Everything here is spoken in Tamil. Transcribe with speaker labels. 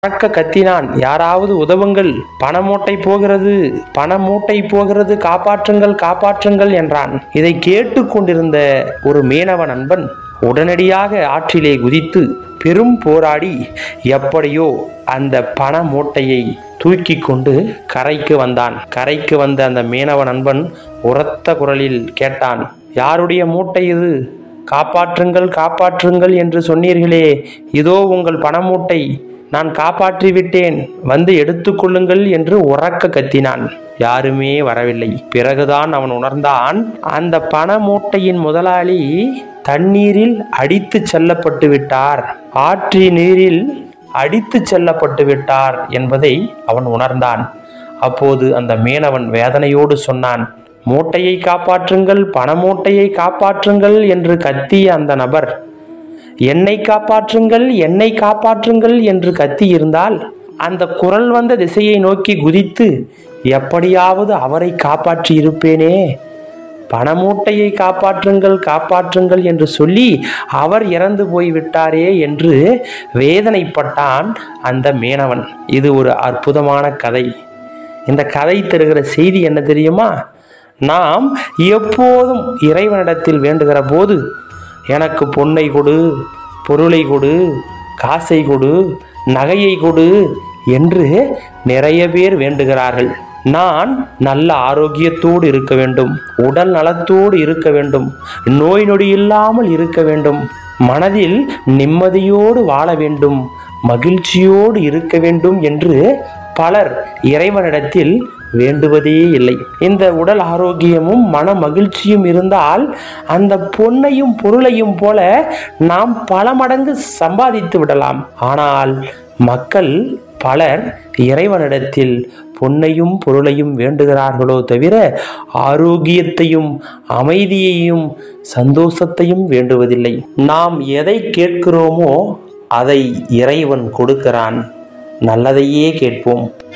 Speaker 1: உறக்க கத்தினான் யாராவது உதவுங்கள் பண மூட்டை போகிறது பண மூட்டை போகிறது காப்பாற்றுங்கள் காப்பாற்றுங்கள் என்றான் இதை கேட்டுக்கொண்டிருந்த ஒரு மீனவ நண்பன் உடனடியாக ஆற்றிலே குதித்து பெரும் போராடி எப்படியோ அந்த பண மூட்டையை தூக்கி கொண்டு கரைக்கு வந்தான் கரைக்கு வந்த அந்த மீனவ நண்பன் உரத்த குரலில் கேட்டான் யாருடைய மூட்டை இது காப்பாற்றுங்கள் காப்பாற்றுங்கள் என்று சொன்னீர்களே இதோ உங்கள் பண மூட்டை நான் காப்பாற்றி விட்டேன் வந்து எடுத்துக்கொள்ளுங்கள் என்று உறக்க கத்தினான் யாருமே வரவில்லை பிறகுதான் அவன் உணர்ந்தான் அந்த பண மூட்டையின் முதலாளி தண்ணீரில் அடித்து செல்லப்பட்டு விட்டார் ஆற்றி நீரில் அடித்து செல்லப்பட்டு விட்டார் என்பதை அவன் உணர்ந்தான் அப்போது அந்த மீனவன் வேதனையோடு சொன்னான் மூட்டையை காப்பாற்றுங்கள் பண மூட்டையை காப்பாற்றுங்கள் என்று கத்திய அந்த நபர் என்னை காப்பாற்றுங்கள் என்னை காப்பாற்றுங்கள் என்று கத்தி இருந்தால் அந்த குரல் வந்த திசையை நோக்கி குதித்து எப்படியாவது அவரை காப்பாற்றி இருப்பேனே பணமூட்டையை காப்பாற்றுங்கள் காப்பாற்றுங்கள் என்று சொல்லி அவர் இறந்து போய்விட்டாரே என்று வேதனைப்பட்டான் அந்த மீனவன் இது ஒரு அற்புதமான கதை இந்த கதை தருகிற செய்தி என்ன தெரியுமா நாம் எப்போதும் இறைவனிடத்தில் வேண்டுகிற போது எனக்கு பொன்னை கொடு பொருளை கொடு காசை கொடு நகையை கொடு என்று நிறைய பேர் வேண்டுகிறார்கள் நான் நல்ல ஆரோக்கியத்தோடு இருக்க வேண்டும் உடல் நலத்தோடு இருக்க வேண்டும் நோய் நொடி இல்லாமல் இருக்க வேண்டும் மனதில் நிம்மதியோடு வாழ வேண்டும் மகிழ்ச்சியோடு இருக்க வேண்டும் என்று பலர் இறைவனிடத்தில் வேண்டுவதே இல்லை இந்த உடல் ஆரோக்கியமும் மன மகிழ்ச்சியும் இருந்தால் அந்த பொன்னையும் பொருளையும் போல நாம் பல மடங்கு சம்பாதித்து விடலாம் ஆனால் மக்கள் பலர் இறைவனிடத்தில் பொன்னையும் பொருளையும் வேண்டுகிறார்களோ தவிர ஆரோக்கியத்தையும் அமைதியையும் சந்தோஷத்தையும் வேண்டுவதில்லை நாம் எதை கேட்கிறோமோ அதை இறைவன் கொடுக்கிறான் நல்லதையே கேட்போம்